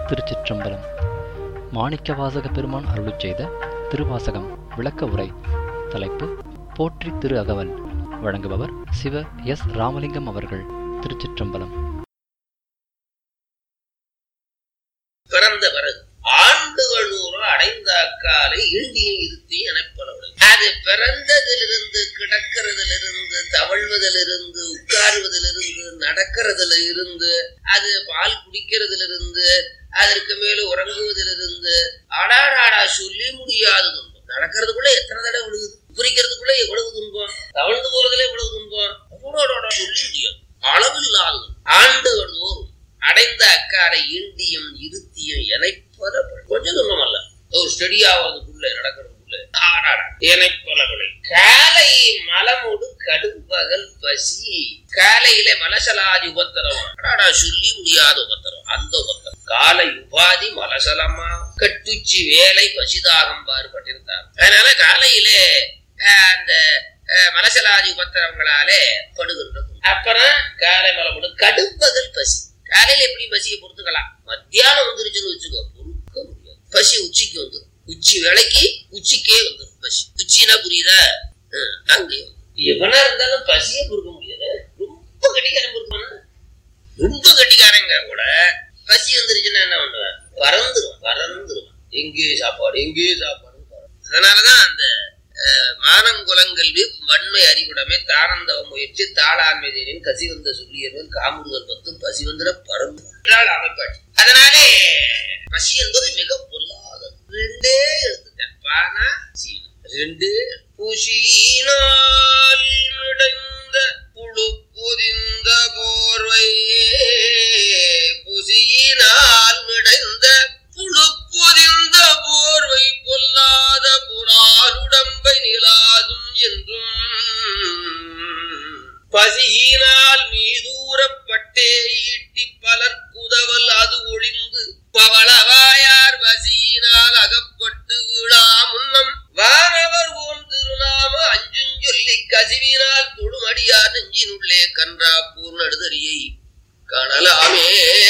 திருச்சிற்றம்பலம் மாணிக்கவாசக பெருமான் அருளிச் செய்த திருவாசகம் விளக்க உரை தலைப்பு போற்றி திரு அகவல் வழங்குபவர் சிவ எஸ் ராமலிங்கம் அவர்கள் திருச்சிற்றம்பலம் பிறந்த பிறகு ஆண்டுகள் நூறு அடைந்த அக்காலை இந்தியும் இருத்தி எனப்படவில்லை அது பிறந்ததிலிருந்து கிடக்கிறதிலிருந்து தவழ்வதிலிருந்து உட்காருவதிலிருந்து நடக்கிறதுல இருந்து அது பால் குடிக்கிறதிலிருந்து அதற்கு மேல உறங்குவதிலிருந்து அடாடாடா சொல்லி முடியாது துன்பம் நடக்கிறதுக்குள்ள எத்தனை தடவை விழுகுது குறிக்கிறதுக்குள்ள எவ்வளவு துன்பம் தவழ்ந்து போறதுல எவ்வளவு துன்பம் அடடடடா, சொல்லி முடியாது அளவில்லாத ஆண்டுகள் தோறும் அடைந்த அக்காரை இண்டியும் இருத்தியும் எனைப்பல கொஞ்சம் துன்பம் அல்ல ஒரு ஸ்டடி ஆவதுக்குள்ள நடக்கிறதுக்குள்ள ஆடாடா எனைப்பலவில்லை காலை மலமுடு கடும்பகல் பசி காலையில மலசலாதி உபத்திரம் அடாடா சொல்லி முடியாத உபத்திரம் அந்த உபத்திரம் காலை உபாதி மலசலமா கட்டுச்சி வேலை பசிதாகம் பாடுபட்டிருந்தார் அதனால காலையிலே அஹ், அந்த அஹ், மலசலாதி உபத்திரவங்களாலே படுகின்றது அப்புறம் காலை மலமுடு கடும்பகல் பசி காலையில எப்படி பசியை பொறுத்துக்கலாம் மத்தியானம் வந்துருச்சுன்னு வச்சுக்கோ பொறுக்க முடியாது பசி உச்சிக்கு வந்து உச்சி வேலைக்கு உச்சிக்கே வந்து பசி உச்சினா புரியுதா ஹம், அங்கே வந்து. எவனா இருந்தாலும் பசியை பொறுக்க முடியாது ரொம்ப கட்டிக்காரன் பொறுப்பான ரொம்ப கட்டிக்காரங்க கூட பசி வந்துருச்சுன்னா என்ன பண்ணுவேன் பறந்துருவான் பறந்துருவான் எங்கே சாப்பாடு எங்கே சாப்பாடு அதனாலதான் அந்த அஹ், மானங்குலங்கல்வி வன்மை அறிவுடைமை தானந்தவ முயற்சி தாளாண்மையின் கசி வந்த சொல்லியவன் காமுறுதல் பத்தும் பசி வந்திர பரந்து அமைப்பாட்டி அதனாலே பசி என்பது மிக பொல்லாதது ரெண்டே எடுத்துட்டேன் பானா சீனம் ரெண்டு புஷியினால் மிடைந்த புழு பொதிந்த போர்வை புசியினால் மிடைந்த புழு பொதிந்த போர்வை பொல்லாத புறாருடம்பை நிலாதும் என்றும் பசியினால் மீதூரப்பட்டே ஈட்டி பலர் குதவல் அது ஒளிந்து பவளவாயார் பசியினால் அகப்பட்டு விழா முன்னம் வானவர் ஓன் திருநாம அஞ்சும் சொல்லி கசிவினால் தொடுமடியார் நெஞ்சினுள்ளே கன்றா பூர்ணடுதறியை காணலாமே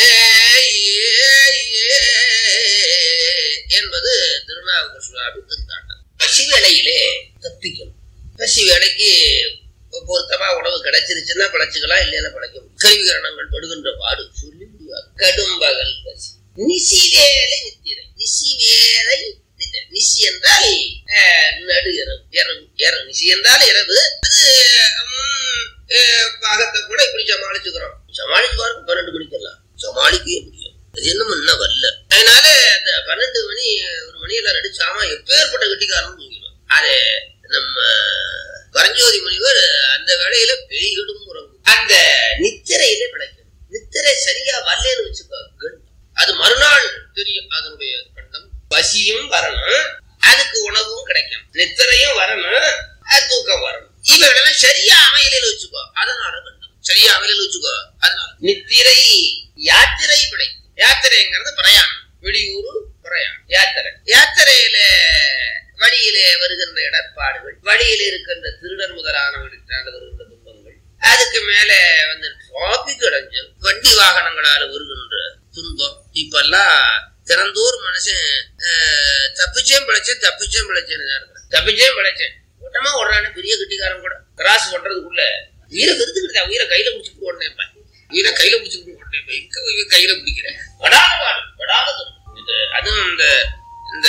என்பது திருநாவுக்கர் சுவாமி திருத்தாண்டம் பசி வேளையிலே தப்பிக்கணும் பசி வேலைக்கு பொருத்தமா உணவு கிடைச்சிருச்சுன்னா பிழைச்சுக்கலாம் இல்லைன்னா பிழைக்க முடியும் கருவிகரணங்கள் படுகின்ற பாடு சொல்லி முடியாது கடும் பகல் பசி நிசி வேலை நித்திரை நிசி வேலை நித்திரை நிசி என்றால் அஹ், நடு இரவு இரவு இரவு நிசி என்றால் இரவு அது உம், அஹ், பாகத்தை கூட இப்படி சமாளிச்சுக்கிறோம் சமாளிச்சு பாருங்க பன்னெண்டு மணிக்கெல்லாம் சமாளிக்கவே முடியாது அது என்ன இன்னும் வரல அதனால அந்த பன்னெண்டு மணி ஒரு மணியெல்லாம் நடிச்சாமா எப்பேற்பட்ட கட்டிக்காரன் தூங்கிடும் அது நம்ம பரஞ்சோதி முனிவர் அந்த வேளையில பேய்களும் உறங்கும் அந்த நித்திரையில பிழைக்கணும் நித்திரை சரியா வரலன்னு வச்சுக்கோ கண்டம். அது மறுநாள் தெரியும் அதனுடைய கண்டம் பசியும் வரணும் அதுக்கு உணவும் கிடைக்கும் நித்திரையும் வரணும் அது தூக்கம் வரணும் இவைகளெல்லாம் சரியா அமையலைன்னு வச்சுக்கோ அதனால கண்டம் சரியா அமையல வச்சுக்கோ அதனால நித்திரை யாத்திரை பிழைக்கும் யாத்திரைங்கிறது பிரயாணம் வெளியூர் பிரயாணம் யாத்திரை யாத்திரையில வழியிலே வருகின்ற இடர்பாடுகள் வழியில் இருக்கின்ற திருடர் முதலானவர்களுக்கான வருகின்ற துன்பங்கள் அதுக்கு மேல வந்து டிராபிக் அடைஞ்சல் வண்டி வாகனங்களால வருகின்ற துன்பம் இப்பெல்லாம் திறந்தோர் மனுஷன் அஹ், தப்பிச்சேன் பிழைச்சேன் தப்பிச்சேன் பிழைச்சேன்னு தான் இருக்கிறேன் தப்பிச்சேன் பிழைச்சேன் ஓட்டமா ஓடுறானே பெரிய கட்டிக்காரன் கூட கிராஸ் பண்றதுக்குள்ள உயிரை வெறுத்துக்கிட்டு உயிரை கையில பிடிச்சிட்டு ஓடனேன் உயிரை கையில பிடிச்சிட்டு ஓடனேன் எங்க உயிரை கையில பிடிக்கிறேன் படாத பாடு படாத துன்பம். இது அதுவும் இந்த இந்த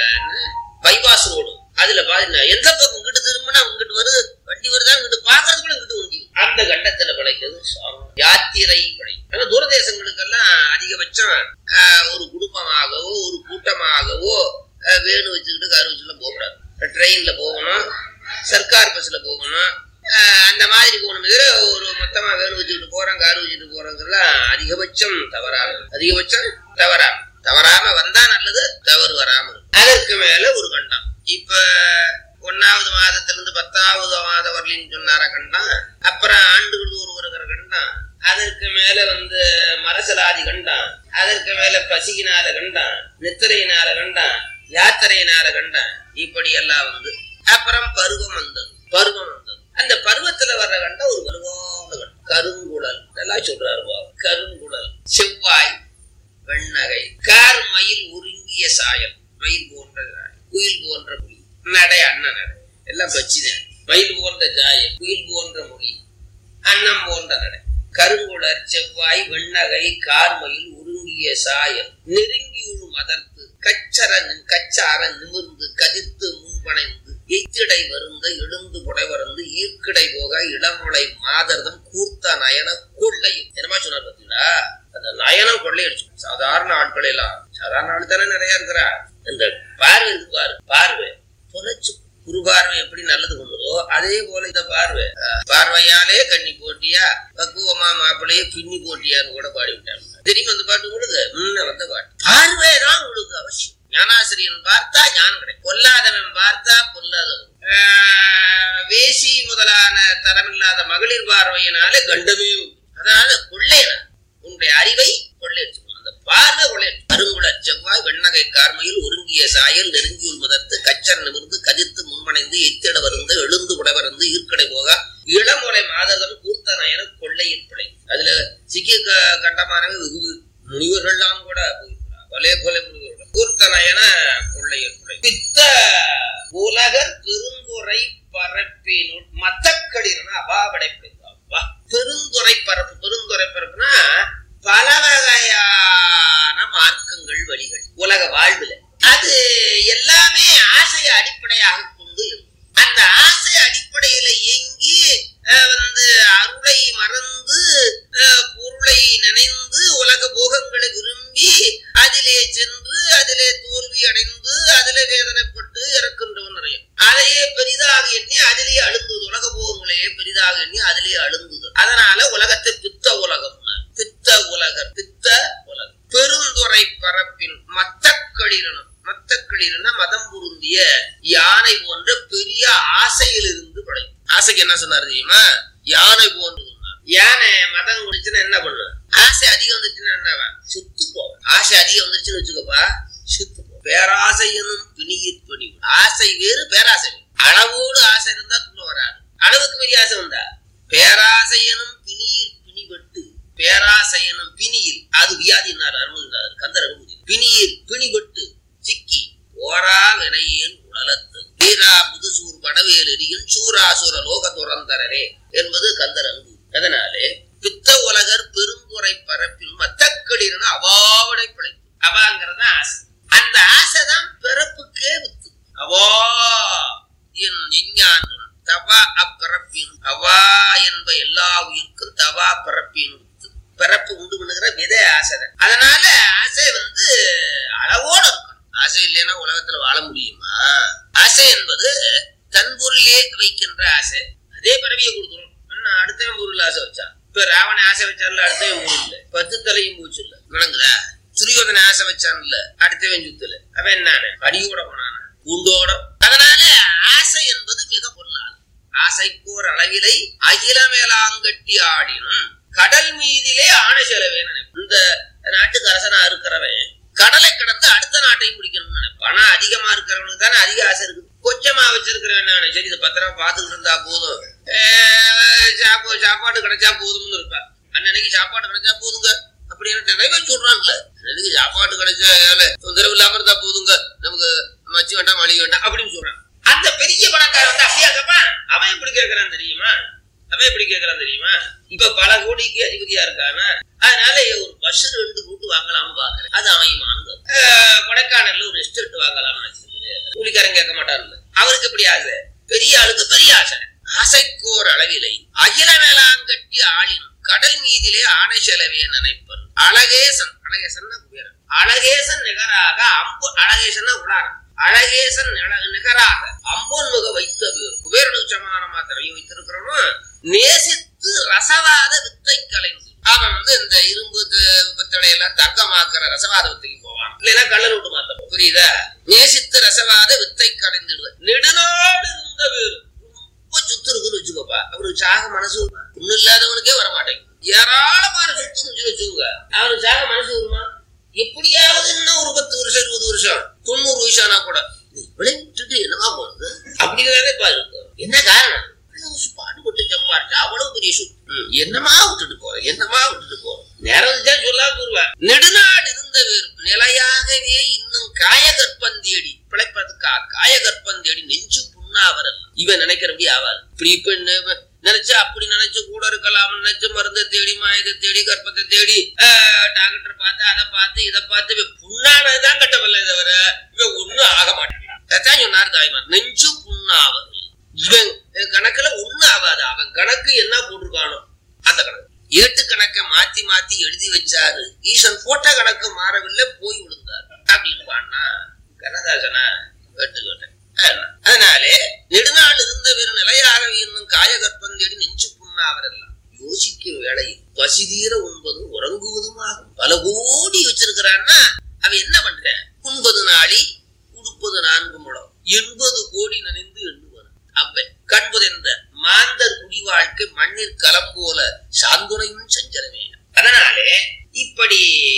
பைபாஸ் ரோடு அதுல பாருங்க எந்த பக்கம் இங்கிட்டு திரும்பினா இங்கிட்டு வருது வண்டி வருதா இங்கிட்டு பாக்குறதுக்குள்ள இங்கிட்டு வண்டி வருது. அந்த கண்டத்துல பிழைக்கிறது சாமம். யாத்திரை பிழை ஆனா தூரதேசங்களுக்கெல்லாம் அதிகபட்சம் ஆஹ், ஒரு குடும்பமாகவோ ஒரு கூட்டமாகவோ ஆஹ், வேணு வச்சுக்கிட்டு கார் வச்சுலாம் போகக்கூடாது ட்ரெயின்ல போகணும் சர்க்கார் பஸ்ல போகணும் ஆஹ், அந்த மாதிரி போகணும் தவிர ஒரு மொத்தமா வேணு வச்சுக்கிட்டு போறோம் கார் வச்சுட்டு போறோங்கிறதுலாம் அதிகபட்சம் தவறானது அதிகபட்சம் தவறான தவறாம வந்தா நல்லது தவறு வராம இருக்கும். அதற்கு மேல ஒரு கண்டம் இப்ப ஒன்னாவது மாதத்துல இருந்து பத்தாவது மாதம் வரலின்னு சொன்னார கண்டம் அப்புறம் ஆண்டுகள் ஒரு வருகிற கண்டம் அதற்கு மேல வந்து மரசலாதி கண்டம் அதற்கு மேல பசியினால கண்டம் நித்திரையினால கண்டம் யாத்திரையினால கண்டம் இப்படி எல்லாம் வந்து அப்புறம் பருவம் வந்தது பருவம் வந்தது அந்த பருவத்துல வர்ற கண்டம் ஒரு வலுவான கண்டம் கருங்குழல் நல்லா சொல்றாரு பாவம். கருங்குழல் செவ்வாய் வெண்ணகை கா சாயல் மயில் போன்ற சாயல் குயில் போன்ற மொழி நடை அண்ணன் நடை எல்லாம் பச்சிதான் மயில் போன்ற சாயல் குயில் போன்ற மொழி அன்னம் போன்ற நடை கருங்குளர் செவ்வாய் வெண்ணகை கார்மயில் உருங்கிய சாயல் நெருங்கியுள் மதர்த்து கச்சர கச்சார நிமிர்ந்து கதிர்த்து முன்பணைந்து எய்த்திடை வருந்த எழுந்து புடைவருந்து ஈர்க்கிடை போக இளமுளை மாதர்தம் கூர்த்த நயன கொள்ளை என்னமா சொன்னார் பார்த்தீங்களா அந்த நயனம் கொள்ளையடிச்சு சாதாரண ஆட்கள் எல்லாம் சாதாரண ஆள் தானே நிறைய இருக்கிறா இந்த பார்வை இருக்கு பாரு பார்வை தொலைச்சு குரு பார்வை எப்படி நல்லது கொண்டதோ அதே போல இந்த பார்வை அஹ், பார்வையாலே கண்ணி போட்டியா பக்குவமா மாப்பிள்ளையே பின்னி போட்டியான்னு கூட பாடி விட்டாங்க தெரியுமா அந்த பாட்டு உங்களுக்கு முன்ன வந்த பாட்டு பார்வை தான் உங்களுக்கு அவசியம் ஞானாசிரியன் பார்த்தா ஞானம் கிடைக்கும் பொல்லாதவன் பார்த்தா பொல்லாதவன் ஆஹ், வேசி முதலான தரமில்லாத மகளிர் பார்வையினாலே கண்டமே உண்டு. அதனால கொள்ளையன உன்னுடைய அறிவை கொள்ளையடிச்சுக்கணும் அந்த பார்வை கொள்ளையடிச்சு அருங்குள செவ்வாய் வெண்ணகை கார்மையில் ஒருங்கிய சாயல் நெருங்கியுள் முதர்த்து கச்சர் நிமிர்ந்து கதிர்த்து முன்மணைந்து எத்திட வருந்து எழுந்து உடைவருந்து ஈர்க்கடை போக இளமுறை மாததம் கூர்த்த நயன கொள்ளையில் பிழை அதுல சிக்கிய க- கண்டமானவை வெகு முனிவர்கள்லாம் கூட போயிருக்கிறார் பலே பல முனிவர்கள் கூர்த்த நயன கொள்ளையில் பிழை பித்த உலகர் பெருந்துரை பரப்பினுள் மத்தக்களிரன அபாவடை பிடித்தா பெருந்துரை பரப்பு பெருந்துரை பரப்புனா பல வகையான மார்க்கங்கள் வழிகள் உலக வாழ்வுல அது எல்லாமே ஆசையை அடிப்படையாக கொண்டு இருக்கும். அந்த ஆசை அடிப்படையில இயங்கி அஹ், வந்து அருளை மறந்து அஹ், பொருளை நினைந்து உலக போகங்களை விரும்பி அதிலே சென்று அதிலே தோல்வி அடைந்து அதிலே வேதனைப்பட்டு இறக்கின்றவன் நிறைய அதையே பெரிதாக எண்ணி அதிலே அழுந்தது உலக போகங்களையே பெரிதாக எண்ணி அதிலே அழுந்தது அதனால உலகத்தை பித்த உலகம் பித்த உலகர் பித்த உலகம் பெருந்துறை பரப்பில் மத்தக்களிரனும் மத்தக்களிரன மதம் பொருந்திய யானை போன்ற பெரிய ஆசையிலிருந்து படை ஆசைக்கு என்ன சொன்னார் தெரியுமா யானை போன்று சொன்னார். யானை மதம் குடிச்சுன்னா என்ன பண்ணும் ஆசை அதிகம் வந்துச்சுன்னா என்னவா சுத்து போவேன் ஆசை அதிகம் வந்துச்சுன்னு வச்சுக்கப்பா சுத்து போ பேராசை எனும் பிணியிற் பணி ஆசை வேறு பேராசை வேறு. அளவோடு ஆசை இருந்தா துள்ள வராது அளவுக்கு பெரிய ஆசை வந்தா பேராசை எனும் பிணியிற் பிணிபட்டு பேராசை எனும் பிணியில் அது வியாதினார் அருள்கிறார் கந்தர் அனுமதி பிணியில் பிணிபட்டு சிக்கி ஓரா வினையேன் உடலத்து வீரா முதுசூர் படவேல் எரியும் சூராசுர லோக துறந்தரரே என்பது கந்தர் அன்பு அதனாலே பித்த உலகர் பெருந்துரை பரப்பில் மத்தக்களிரன அவாவடை பிழைப்பு அவாங்கிறது ஆசை அந்த ஆசை தான் பிறப்புக்கே வித்து அவா என் விஞ்ஞானம் தவா அப்பிறப்பின் அவா என்ப எல்லா உயிர்க்கும் தவா பிறப்பின் வித்து பிறப்பு உண்டு பண்ணுகிற விதை ஆசை தான். அதனால ஆசை வந்து அளவோடு இருக்கணும் ஆசை இல்லைன்னா உலகத்துல வாழ முடியுமா ஆசை என்பது தன் பொருளே வைக்கின்ற ஆசை அதே பிறவியை கொடுத்துரும் என்ன அடுத்தவன் பொருள் ஆசை வச்சான் இப்ப ராவண ஆசை வச்சான்ல அடுத்தவன் பொருள் இல்ல பத்து தலையும் பூச்சு இல்ல விளங்குதா துரியோதன ஆசை வச்சான்ல அடுத்தவன் சுத்தல அவன் என்னான அடியோட போனான பூண்டோட அதனால ஆசை என்பது மிக பொருளாது ஆசைக்கோர் அளவிலை அகில மேலாங்கட்டி ஆடினும் கடல் மீதிலே ஆணை செலவேன் இந்த நாட்டுக்கு அரசனா இருக்கிறவன் கடலை கடந்து அடுத்த நாட்டையும் பிடிக்கணும்னு நினைப்பான். பணம் அதிகமா இருக்கிறவனுக்கு தானே அதிக ஆசை இருக்கு கொஞ்சமா வச்சிருக்கிறவன் நானே, சரி இதை பத்திரமா பார்த்துக்கிட்டு இருந்தா போதும் அஹ் சாப்பா சாப்பாடு கிடைச்சா போதும்னு இருப்பேன் அன்னன்னைக்கு சாப்பாடு கிடைச்சா போதுங்க அப்படின்னு நிறைய சொல்றாங்கல்ல அன்னைக்கு சாப்பாடு கிடைச்சா ஏழை தொந்தரவு இல்லாம இருந்தா போதுங்க நமக்கு மச்சி வேண்டாம் மளிகை வேண்டாம் அப்படின்னு சொல்றான் அந்த பெரிய பணக்காரன் வந்து அப்படியா கேட்பான் அவன் எப்படி கேட்கறான் தெரியுமா அவன் எப்படி கேட்கறான் தெரியுமா இப்ப பல கோடிக்கு அதிபதியா இருக்கானா அதனால ஒரு பஸ் ரெண்டு ரூட்டு வாங்கலாம்னு பாக்குறேன் அது அமையுமானது அஹ் கொடைக்கானல்ல ஒரு எஸ்டேட் வாங்கலாம்னு வச்சிருக்கேன் கூலிக்காரன் கேட்க மாட்டாருல்ல அவருக்கு எப்படி ஆசை பெரிய ஆளுக்கு பெரிய ஆசை ஆசைக்கோர் அளவிலை அகில வேளாங்கட்டி ஆளினும் கடல் மீதிலே ஆணை செலவே நினைப்பர் அழகேசன் அழகேசன் குபேரன் அழகேசன் நிகராக அம்பு அழகேசன் உடாரம் அழகேசன் நில- நிகராக அம்பொன் முக வைத்த பேர் குபேரனுக்கு சமானமா திரையும் வைத்திருக்கிறவனும் நேசித்து ரசவாத வித்தை கலைந்து அவன் வந்து இந்த இரும்பு த- பித்தளை எல்லாம் தங்கமாக்குற ரசவாத வித்தைக்கு போவான் இல்லைன்னா கள்ளல் விட்டு மாத்த போவான். புரியுதா நேசித்து ரசவாத வித்தை கலைந்துடுவார் நெடுநாடு இருந்த பேர் ரொம்ப சுத்து இருக்குன்னு வச்சுக்கோப்பா அவருக்கு சாக மனசு வருமா ஒண்ணும் இல்லாதவனுக்கே வர மாட்டேங்குது ஏராளமான சொத்து இருந்துச்சு வச்சுக்கோங்க அவனுக்கு சாக மனசு வருமா எப்படியாவது இன்னும் ஒரு பத்து வருஷம் இருபது வருஷம் தொண்ணூறு வயசானா கூட நீ இவளை விட்டுட்டு என்னமா போறது அப்படிங்கிறதே பாரு என்ன காரணம் அவ்வளவு பாடுபட்டு சம்பாரிச்சா அவ்வளவு பெரிய சொத்து ம், என்னமா விட்டுட்டு போற என்னமா விட்டுட்டு போற நேரம் வந்துச்சா சொல்லாம கூறுவா நெடுநாடு இருந்த வேறு நிலையாகவே இன்னும் காயகற்பந்தேடி பிழைப்பதற்கா காயகற்பந்தேடி நெஞ்சு புண்ணாவரல் இவன் நினைக்கிறபடி ஆவார் இப்படி இப்ப நெ- நினைச்சா அப்படி நினைச்சு கூட இருக்கலாம் நினைச்சு மருந்தை தேடி மாயத்தை தேடி கற்பத்தை தேடி ஆஹ், டாக்டர் பார்த்து அதை பார்த்து இதை பார்த்து இவன் புண்ணானதுதான் கட்டவில்லை தவிர இவன் ஒண்ணும் ஆக மாட்டான் அதான் சொன்னார் தாய்மார் நெஞ்சு புண்ணாவது இவன் கணக்குல ஒண்ணு ஆகாது அவன் கணக்கு என்ன போட்டிருக்கானோ அந்த கணக்கு ஏட்டு கணக்கை மாத்தி மாத்தி எழுதி வச்சாரு ஈசன் போட்ட கணக்கு மாறவில்லை போய் விழுந்தார் அப்படின்னு பாடினா கண்ணதாசனா கேட்டு கேட்டேன் ஆமா. அதனாலே நெடுநாள் இருந்த வேறு நிலையாக இன்னும் காயகற்பம் தேடி நெஞ்சு புண்ணாவரெல்லாம் யோசிக்கும் வேளையில் பசி தீர உண்பதும் உறங்குவதுமாகும் பல கோடி வச்சிருக்கிறான்னா அவன் என்ன பண்றான் உண்பது நாளி உடுப்பது நான்கு முழம் எண்பது கோடி நினைந்து எண்ணுவான் அவன் கண்பதெந்த மாந்தர் குடி வாழ்க்கை மண்ணில் களம் போல சாந்துணையும் சஞ்சலமே அதனாலே இப்படி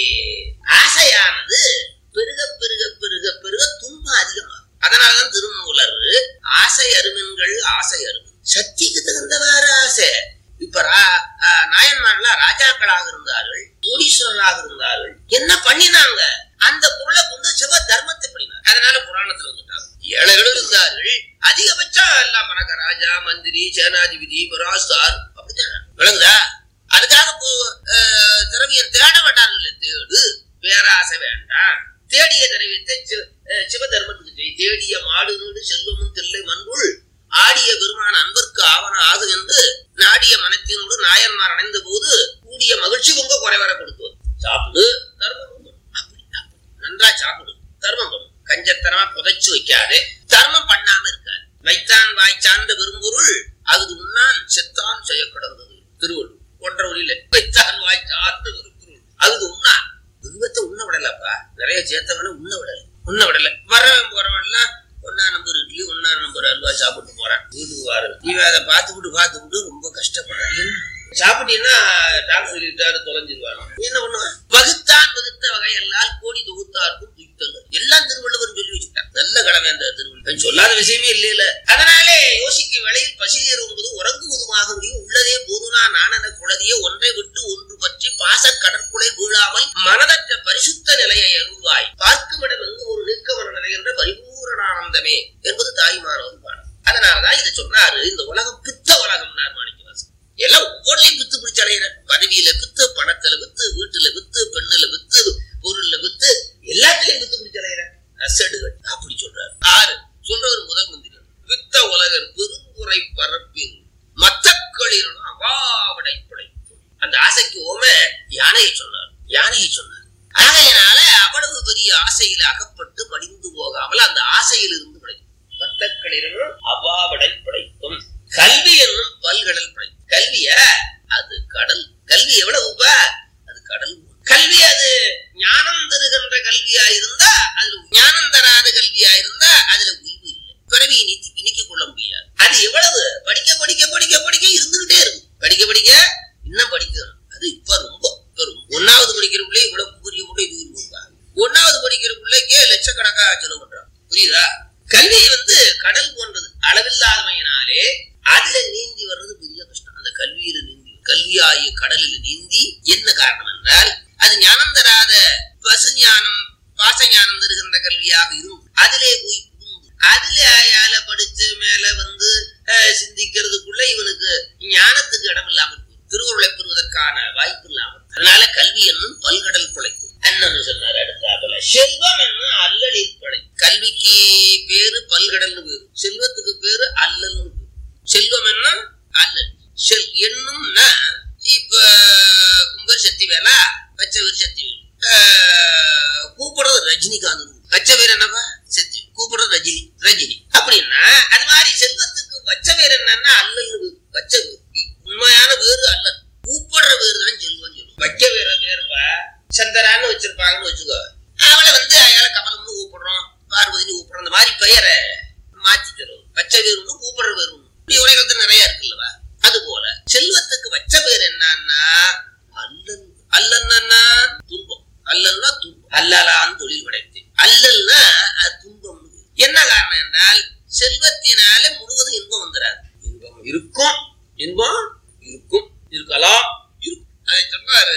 ஆசையானது பெருக பெருக பெருக பெருக துன்பம் அதிகமாகும் அதனாலதான் திருமூலர் ஆசை அருமன்கள் ஆசை அருமன் சக்திக்கு தகுந்தவாறு ஆசை இப்ப ரா- ஆ, நாயன்மார்கள்லாம் ராஜாக்களாக இருந்தார்கள் கோடீஸ்வரராக இருந்தார்கள் என்ன பண்ணினாங்க அந்த பொருளை கொண்டு சிவ தர்மத்தை பண்ணினாங்க அதனால புராணத்துல வந்துட்டாங்க ஏழைகளும் இருந்தார்கள் அதிகபட்சம் எல்லாம் மணக்க ராஜா மந்திரி சேனாதிபதி மிராஸ்தார் அப்படித்தான் விளங்குதா அதுக்காக போ அஹ், திரவியம் தேட வேண்டாம்ல தேடு பேராசை வேண்டாம் தேடிய திரவியத்தை சி- அஹ், சிவதர்மத்துக்கு செய் தேடிய மாடு நீடு செல்வமும் தில்லை மண்புள் ஆடிய பெருமான அன்பர்க்கு ஆவன ஆகும் என்று நாடிய மனத்தினோடு நாயன்மார் அணைந்த போது கூடிய மகிழ்ச்சி உங்க குறைவர கொடுத்து சாப்பிடு தர்மம் பண்ணு. அப்படி அப்படி. நன்றா சாப்பிடு தர்மம் பண்ணு கஞ்சத்தனமா புதைச்சு வைக்காதே தர்மம் பண்ணாம இருக்காது வைத்தான் வாய் சார்ந்த பெரும்பொருள் அது உண்ணான் செத்தான் செய்ய கிடந்தது திருவள்ளுவர் போன்ற ஒளியில வைத்தான் வாய் சார்ந்த பெரும்பொருள் அது உண்ணான் விரும்பத்தை உண்ண விடலப்பா நிறைய சேர்த்தவன உண்ண விடல உண்ண விடல வரவன் போறவன்லாம் ஒன்னா நம்பர் இட்லி ஒன்னா நம்பர் அல்வா சாப்பிட்டு போறான் வீட்டுக்கு வாரது இவன் அதை பார்த்துக்கிட்டு பார்த்துக்கிட்டு ரொம்ப கஷ்டப்படுறான் என்ன? சாப்பிட்டீங்கன்னா டாக்டர் சொல்லிட்டாரு தொலைஞ்சிருவாங்க என்ன பண்ணுவான் வகுத்தான் வகுத்த வகையெல்லாம் கோடி தொகுத்தாருக்கும் துய்த்தல் எல்லாம் திருவள்ளுவர் சொல்லி வச்சுட்டான் நல்ல கடமை அந்த திருவள்ளுவர் சொல்லாத விஷயமே இல்லையில அதனாலே யோசிக்கும் வேளையில் பசியர் என்பது உறங்குவதுமாக முடியும் உள்ளதே போதுனா நானன குளதிய ஒன்றை விட்டு ஒன்று பற்றி பாச கடற்குலை வீழாமல் மனதற்ற பரிசுத்த நிலையை அருள்வாய் பார்க்குமிடம் எங்கு ஒரு நீக்கமர நிலைகின்ற பரிபூரணானந்தமே என்பது தாய்மானவர் பாடம் அதனாலதான் இதை சொன்னாரு இந்த உலகம் பித்த உலகம் மாணிக்கவாசன் எல்லாம் ஒவ்வொன்றையும் வித்து பிடிச்சு அடையிற பதவியில வித்து பணத்துல வித்து வீட்டுல வித்து பெண்ணுல வித்து பொருள்ல வித்து எல்லாத்திலையும் வித்து பிடிச்சு அடையிற அசடுகள் அப்படி சொல்றாரு ஆறு சொல்றவர் முதல் மந்திரி வித்த உலகர் பெருங்குறை பரப்பின் மத்தக்களிரும் அவாவடை படைப்பு அந்த ஆசைக்கு ஓம யானையை சொன்னார் யானையை சொன்னார் ஆகையினால அவ்வளவு பெரிய ஆசையில அகப்பட்டு மடிந்து போகாமல் அந்த ஆசையில் இருந்து படைக்கும் மத்தக்களிரும் அவாவடை படைக்கும் கல்வி என்னும் பல்கடல் படை கல்விய அது கடல் கல்வி எவ்வளவுப்பா அது கடல் கல்வி அது ஞானம் தருகின்ற கல்வியா இருந்தா அதுல ஞானம் தராத கல்வியா இருந்தா அதுல உய்வு இல்லை பிறவி நீத்தி இனிக்க கொள்ள முடியாது அது எவ்வளவு படிக்க படிக்க படிக்க படிக்க இருந்துகிட்டே இருக்கும் படிக்க படிக்க இன்னும் படிக்கணும் அது இப்ப ரொம்ப இப்ப ரொம்ப. ஒண்ணாவது படிக்கிற பிள்ளை இவ்வளவு புரிய முடியும் இது கொடுப்பாங்க ஒண்ணாவது படிக்கிற பிள்ளைக்கே லட்சக்கணக்கா செலவு பண்றாங்க புரியுதா கல்வி வந்து கடல் போன்றது அளவில்லாதமையினாலே அதுல நீந்தி வர்றது பெரிய கஷ்டம் அந்த கல்வியில நீந்தி கல்வியாகிய கடலில் நீந்தி என்ன காரணம் என்றால் அது ஞானம் தராத பசு ஞானம் பாச ஞானம் தருகின்ற கல்வியாக இருந்து அதிலே போய் புகுந்து அதுல அயால படிச்சு மேல வந்து அஹ், சிந்திக்கிறதுக்குள்ள இவனுக்கு ஞானத்துக்கு இடம் இல்லாமல் போயிடும். திருவுருளை பெறுவதற்கான வாய்ப்பு இல்லாமல் அதனால கல்வி என்னும் பல்கடல் பிழைக்கும் அண்ணன் சொன்னார் அடுத்தாப்புல செல்வம் என்னும் அல்லலில் பிழை கல்விக்கு பேரு பல்கடல்னு பேரு செல்வத்துக்கு பேரு அல்லல்னு பேரு செல்வம் என்ன அல்லல் செல் என்னும்னா இப்ப உங்க சக்தி வேலா வச்சவர் சக்தி வேலு ஆஹ், கூப்பிடுறது ரஜினிகாந்த் வச்ச பேர் என்னப்பா சக்தி கூப்பிடுறது ரஜினி ரஜினி அப்படின்னா அது மாதிரி செல்வத்துக்கு வச்ச பேர் என்னன்னா அல்லல்னு பேரு. வச்ச பேரு உண்மையான பேரு அல்லல் கூப்பிடுற பேரு தான் செல்வம் சொல்லுவோம் வைக்க வேற பேருப்பா சந்தரான்னு வச்சிருப்பாங்கன்னு வச்சுக்கோ அவளை வந்து அயால கமலம்னு கூப்பிடுறோம் பார்வதினு கூப்பிடுறோம் அந்த மாதிரி பெயரை மாத்தி சொல்லுவோம் வச்ச பேர் ஒண்ணு கூப்பிடுற பேர் ஒண்ணு இப்படி உலகத்துல நிறைய இருக்குல்லவா அது போல செல்வத்துக்கு வச்ச பேர் என்னன்னா அல்லல் அல்லன்னா துன்பம் அல்லல்னா துன்பம் அல்லலான் தொழில் படைத்தேன் அல்லல்னா அது துன்பம் என்ன காரணம் என்றால் செல்வத்தினால முழுவதும் இன்பம் வந்துடாது இன்பம் இருக்கும் இன்பம் இருக்கும் இருக்கலாம் இருக்கும் அதை சொன்னாரு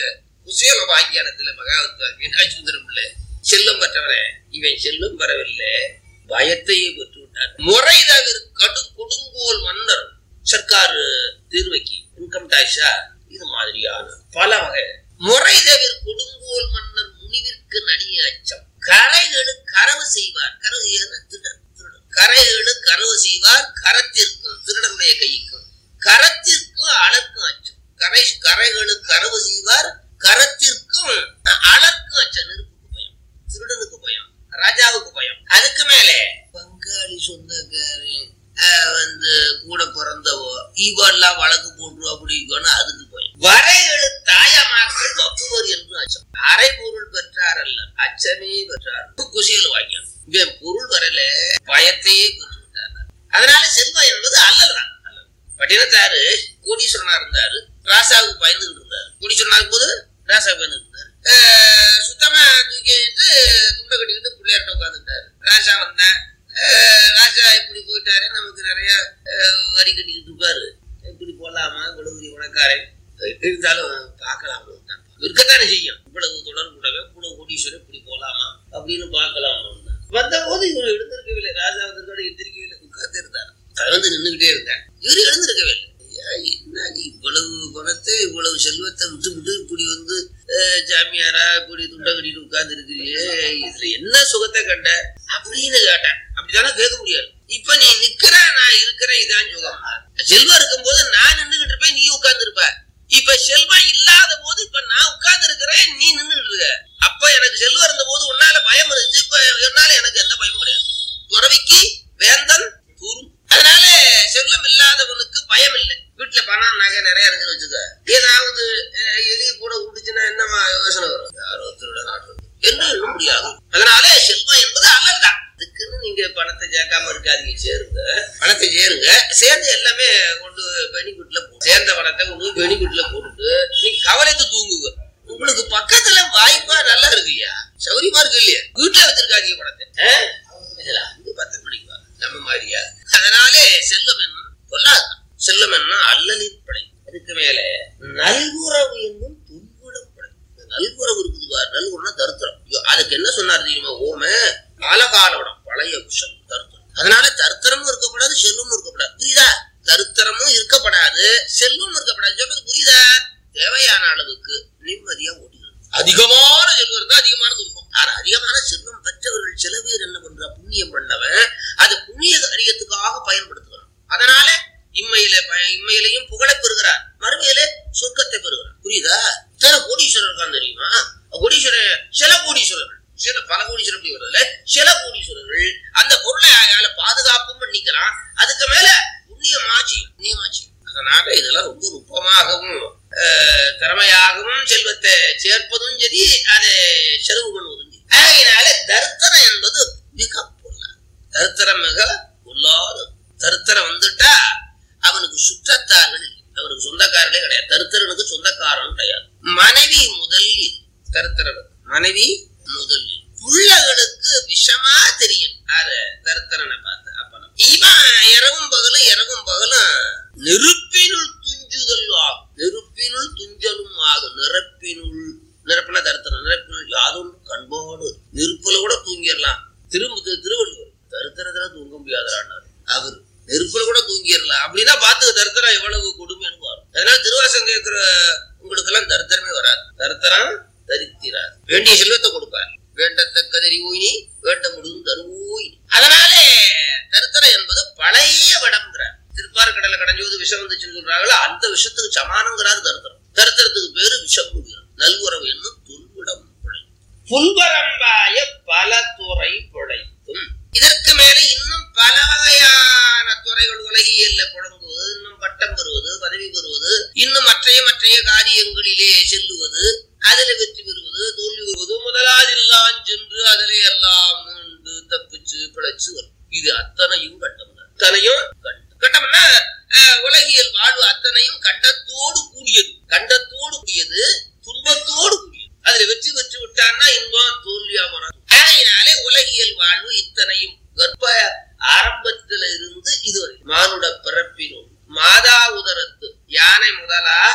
குசேல வாக்கியானத்துல மகாவத்வா மீனாட்சி சுந்தரம் பிள்ளை செல்லம் பெற்றவரே இவன் செல்லும் பெறவில்லை பயத்தையே பெற்று விட்டார் முறை தவிர கடு கொடுங்கோல் மன்னர் சர்க்கார் தீர்வைக்கு இன்கம் டாக்ஸா இது மாதிரியான பல வகை முறை தவிர கொடுங்கோல் மன்னர் முனிவிற்கு நனிய அச்சம் கரைகளு கரவு செய்வார் கரவு செய்யறது திருடன் திருடன் கரைகளு கரவு செய்வார் கரத்திற்கும் திருடனுடைய கைக்கும் கரத்திற்கும் அளக்கும் அச்சம் கரை கரைகளு கரவு செய்வார் கரத்திற்கும் அளக்கும் அச்சம் நெருப்புக்கு பயம் திருடனுக்கு பயம் ராஜாவுக்கு பயம் அதுக்கு மேல பங்காளி சொந்தக்காரன் ஆஹ், வந்து கூட பிறந்தவோ இவெல்லாம் வழக்கு போட்டு அப்படி இருக்கணும் அதுக்கு பயம் வரைகளு தாயமாக்கள் வப்புவர் என்று அச்சம் அரை பொருள் பெற்றார் அல்ல அச்சமே பெற்றார் குசியல் வாக்கியம் இவன் பொருள் வரல பயத்தையே பெற்று விட்டார் அதனால செல்வம் என்பது அல்லல் தான் அல்லல். பட்டினத்தாரு கோடீஸ்வரனா இருந்தாரு ராசாவுக்கு பயந்துகிட்டு இருந்தாரு கோடீஸ்வரனா இருக்கும்போது ராசாவுக்கு பயந்துகிட்டு இருந்தாரு ஆஹ் சுத்தமா தூக்கிட்டு துண்டை கட்டிக்கிட்டு பிள்ளையார்ட்ட உட்காந்துட்டாரு ராஜா வந்தேன் ஆஹ் ராஜா இப்படி போயிட்டாரு நமக்கு நிறைய ஆஹ் வரி கட்டிக்கிட்டு இருப்பாரு இப்படி போலாமா கொடுக்குறி உனக்காரன் இருந்தாலும் பார்க்கலாம் இருக்கத்தானே செய்யும் இவ்வளவு தொடர்புடவே கூட கோடீஸ்வரன் இப்படி போலாமா அப்படின்னு பார்க்கலாம் வந்த போது இவர் எழுந்திருக்கவில்லை ராஜா வந்திருக்காரு எந்திரிக்கவில்லை உட்கார்ந்து இருந்தார் அது வந்து நின்றுகிட்டே இருந்தார் இவர் எழுந்திருக்கவே இல்லை ஐயா, என்ன நீ இவ்வளவு பணத்தை இவ்வளவு செல்வத்தை விட்டுவிட்டு இப்படி வந்து அஹ், ஜாமியாரா இப்படி துண்டை கட்டிட்டு உட்கார்ந்து இருக்கிறியே இதுல என்ன சுகத்தை கண்ட அப்படின்னு கேட்டேன் அப்படித்தானே கேட்க முடியாது இப்ப நீ நிக்கிற நான் இருக்கிற இதான் சுகம் செல்வம் இருக்கும்போது நான் நின்றுகிட்டு இருப்பேன் நீ உட்கார்ந்து இருப்ப இப்ப செல்வம் இல்லாத போது இப்ப நான் உட்கார்ந்து இருக்கிறேன் நீ நின்றுட்டு இருக்க அப்ப எனக்கு செல்வம் இருந்த போது உன்னால பயம் இருந்துச்சு இப்ப என்னால எனக்கு எந்த பயமும் கிடையாது துறவிக்கு வேந்தன் கூறும் அதனால செல்வம் இல்லாதவனுக்கு பயம் இல்லை வீட்டுல பணம் நகை நிறைய இருக்குன்னு வச்சுக்க ஏதாவது அஹ், எலி கூட விட்டுச்சுன்னா என்னமா யோசனை வரும் யாரோ திருட நாட்டு என்று எண்ண முடியாது அதனால செல்வம் என்பது அல்லல் தான் அதுக்குன்னு நீங்க பணத்தை சேர்க்காம இருக்காதீங்க சேருங்க பணத்தை சேருங்க சேர்ந்து எல்லாமே கொண்டு பெனிஃபிட்ல போ சேர்ந்த பணத்தை கொண்டு பெனிஃபிட்ல போட்டுட்டு நீங்க கவலைத்து தூங்குங்க உங்களுக்கு பக்கத்துல வாய்ப்பா நல்லா இருக்குய்யா சௌரியமா இருக்கு இல்லையா வீட்டுல வச்சிருக்காதீங்க பணத்தை ஆ? இதுல அஞ்சு பத்து மணிக்கு வா. நம்ம மாதிரியா அதனாலே செல்வம் என்ன பொல்லாது செல்வம் என்ன அல்லலின் படை அதுக்கு மேல நல்குறவு என்னும் துன்புடம் படை இந்த நல்குறவு இருக்குது பாரு நல்குறவுனா தருத்திரம் ஐயோ, அதுக்கு என்ன சொன்னார் தெரியுமா ஓம காலகாலோடம் பழைய விஷம் தருத்திரம் அதனால தருத்திரமும் இருக்கப்படாது செல்வமும் இருக்கப்படாது புரியுதா தருத்திரமும் இருக்கப்படாது செல்வமும் இருக்கப்படாது சொல்றது புரியுதா தேவையான அளவுக்கு நிம்மதியா ஓட்டிக்கணும் அதிகமான செல்வம் இருந்தா அதிகமான துன்பம் ஆனா அதிகமான செல்வம் பெற்றவர்கள் சில பேர் என்ன பண்றா புண்ணியம் பண்ணவன் அது புண்ணிய காரியத்துக்காக பயன்படுத்துகிறான் அதனால இம்மையில ப- இம்மையிலையும் புகழை பெறுகிறார் மறுமையிலே சொர்க்கத்தை பெறுகிறார் புரியுதா இத்தனை கோடீஸ்வரர் இருக்கான் தெரியுமா கோடீஸ்வரர் சில கோடீஸ்வரர்கள் சில பல கோடீஸ்வரர் அப்படி வருதுல சில கோடீஸ்வரர்கள் அந்த பொருளை அயால பாதுகாப்பும் பண்ணிக்கிறான் அதுக்கு மேல புண்ணியமாச்சு புண்ணியமாச்சு அதனால இதெல்லாம் ரொம்ப நுட்பமாகவும் அஹ், திறமையாகவும் செல்வத்தை சேர்ப்பதும் சரி அதை செலவு பண்ணுவதும் சரி ஆகையினால தரித்திரம் என்பது மிக பொல்லாது தரித்திரம் மிக பொல்லாது தரித்திரம் வந்துட்டா அவனுக்கு சுற்றத்தார்கள் இல்லை. அவனுக்கு சொந்தக்காரர்களே கிடையாது தரித்திரனுக்கு சொந்தக்காரன் கிடையாது மனைவி முதல் தரித்திரனுக்கு மனைவி முதல் புள்ளகளுக்கு விஷமா தெரியும் யாரு தரித்திரனை பார்த்து அப்பனம் இவன் இரவும் பகலும் இரவும் பகலும் நெருப்பினுள் துஞ்சுதல் ஆகும் நெருப்பினுள் துஞ்சலும் ஆகும் நிரப்பினுள் நிரப்பின தருத்தனம் நிரப்பினுள் யாதொன்று கண்போடு நெருப்புல கூட தூங்கிடலாம் திரும்ப திரு- திருவள்ளுவர் தருத்தரத்துல தூங்க முடியாதார் அவர் நெருப்புல கூட தூங்கிடலாம் அப்படின்னா பார்த்து தருத்தரம் எவ்வளவு கொடுமைன்னு வரும் அதனால திருவாசம் கேட்கிற உங்களுக்கு எல்லாம் தரித்திரமே வராது தரித்திரம் தரித்திராது வேண்டிய செல்வத்தை கொடுப்பார் வேண்டத்தக்க தெரிவோயினி வேண்ட முடியும் தருவோய் அதனாலே தரித்திரம் என்பது பழைய விடம்ங்கிறார் திருப்பார் கடலை கடைஞ்சோது விஷம் வந்துச்சுன்னு சொல்றாங்களோ அந்த விஷத்துக்கு சமானங்கிறாரு தரித்திரம் தரித்திரத்துக்கு பேரு விஷம் நல்குறவு என்னும் துன்விடம் பிழை புல்வரம்பாய பல துறை பிழைத்தும் இதற்கு மேல இன்னும் பல வகையான துறைகள் உலகியல்ல புழங்குவது இன்னும் பட்டம் பெறுவது பதவி பெறுவது இன்னும் மற்றைய மற்றைய காரியங்களிலே செல்லுவது அதில் வெற்றி பெறுவது தோல்வி பெறுவது முதலாதில்லாம் சென்று அதிலே எல்லாம் மீண்டு தப்பிச்சு பிழைச்சு வரும் இது அத்தனையும் கட்டம் அத்தனையும் கண்டம் கட்டம்னா அஹ், உலகியல் வாழ்வு அத்தனையும் கண்டத்தோடு கூடியது கண்டத்தோடு கூடியது துன்பத்தோடு கூடியது அதுல வெற்றி பெற்று விட்டான்னா இன்பம் தோல்வியா மாறும் ஆகையினாலே உலகியல் வாழ்வு இத்தனையும் கர்ப்ப ஆரம்பத்துல இருந்து இதுவரை மானுட பிறப்பினுள் மாதா உதரத்து யானை முதலா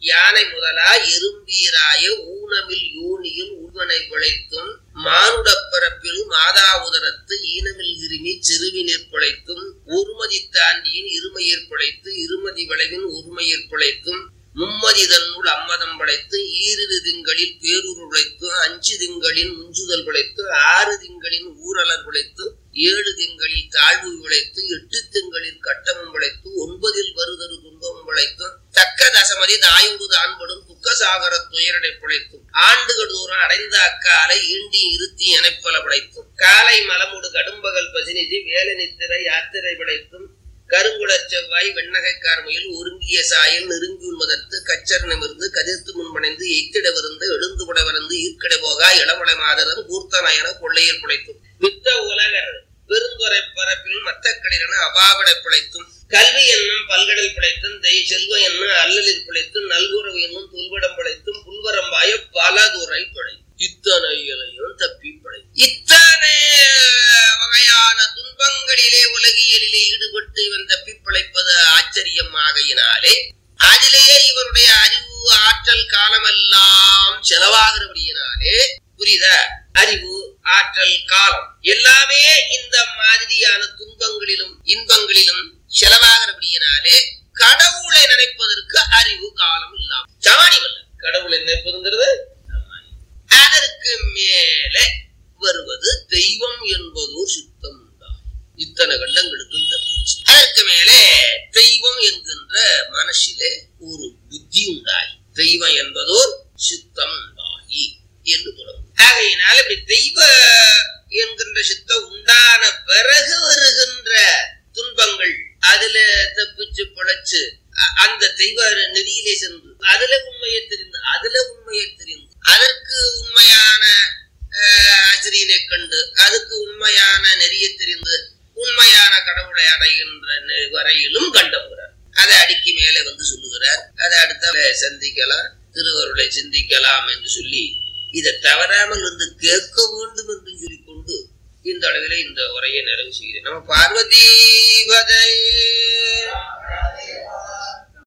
யானை முதலா எறும்பீராய ஊனமில் யூனியில் உள்வனை பிழைத்தும் மானுடப் பரப்பில் மாதா உதரத்து ஈனமில் இருமி சிறுவினிற் பிழைத்தும் ஒருமதி தாண்டியின் இருமையிற் பிழைத்து இருமதி விளைவின் ஒருமையிற் பிழைத்தும் மும்மதி தன்னுள் அம்மதம் படைத்து ஈரிரு திங்களில் பேரூர் உழைத்து அஞ்சு திங்களின் முஞ்சுதல் பிழைத்து ஆறு திங்களின் ஊரலர் பிழைத்து ஏழு திங்களில் தாழ்வு விளைத்து எட்டு திங்களில் கட்டமும் விளைத்து ஒன்பதில் வருதரு துன்பமும் விளைத்து தக்க தசமதி தாயுடு தான்படும் துக்க சாகர துயரடை பிழைத்தும் ஆண்டுகள் தூரம் அடைந்த அக்காலை ஈண்டி இருத்தி எனப்பல பிழைத்தும் காலை மலமுடு கடும்பகல் பசினிதி வேலை நித்திர யாத்திரை பிழைத்தும் கருங்குளச் செவ்வாய் வெண்ணகை கார்மையில் ஒருங்கிய சாயல் நெருங்கி உண்மதற்கு கச்சர் நிமிர்ந்து கதிர்த்து முன்பணைந்து எய்த்திட விருந்து எழுந்து புட விருந்து ஈர்க்கடை போகா இளமலை மாதரம் கூர்த்தனயன கொள்ளையில் பிழைத்தும் வித்த உலகர் பெருந்துரை பரப்பில் மத்தக்களிரன அபாவிட பிழைத்தும் கல்வி என்னும் பல்கடல் பிழைத்தும் தெய் செல்வம் என்னும் அல்லலில் பிழைத்தும் நல்குறவு என்னும் துல்படம் பிழைத்தும் புல்வரம்பாய பல துறை பிழைத்தும் இத்தனை இலையும் தப்பி பிழை இத்தனை வகையான துன்பங்களிலே உலகியலிலே ஈடுபட்டு இவன் தப்பி பிழைப்பது ஆச்சரியம் ஆகையினாலே அதிலேயே இவருடைய அறிவு ஆற்றல் காலமெல்லாம் செலவாகிறபடியினாலே புரியுதா அறிவு ஆற்றல் காலம் எல்லாமே இந்த மாதிரியான துன்பங்களிலும் இன்பங்களிலும் செலவாகிறபடியினாலே கடவுளை நினைப்பதற்கு அறிவு காலம் இல்லாம சமானிவல்ல கடவுளை நினைப்பதுங்கிறது அதற்கு மேலே வருவது தெய்வம் என்பதோர் சித்தம் தான் இத்தனை கண்டங்களுக்கு தப்பிச்சு அதற்கு மேலே தெய்வம் என்கின்ற மனசிலே ஒரு புத்தி உண்டாகி தெய்வம் என்பதோர் சித்தம் உண்டாகி என்று தொடங்கும் ஆகையினால் இப்படி தெய்வ என்கின்ற சித்தம் உண்டான பிறகு வருகின்ற துன்பங்கள் அதுல தப்பிச்சு பிழைச்சு அ- அந்த தெய்வ நெறியிலே சென்று அதுல உண்மையை தெரிந்து அதுல உண்மையை தெரிந்து அதற்கு உண்மையான அஹ், ஆசிரியனை கண்டு அதுக்கு உண்மையான நெறியை தெரிந்து உண்மையான கடவுளை அடைகின்ற நெ- வரையிலும் கண்டவுகிறார் அதை அடிக்கு மேலே வந்து சொல்லுகிறார் அதை அடுத்த சந்திக்கலாம் திருவருளை சிந்திக்கலாம் என்று சொல்லி இதை தவறாமல் வந்து கேட்க வேண்டும் என்று சொல்லிக்கொண்டு இந்த அளவிலே இந்த உரையை நிறைவு செய்கிறேன் நம்ம பார்வதி பதை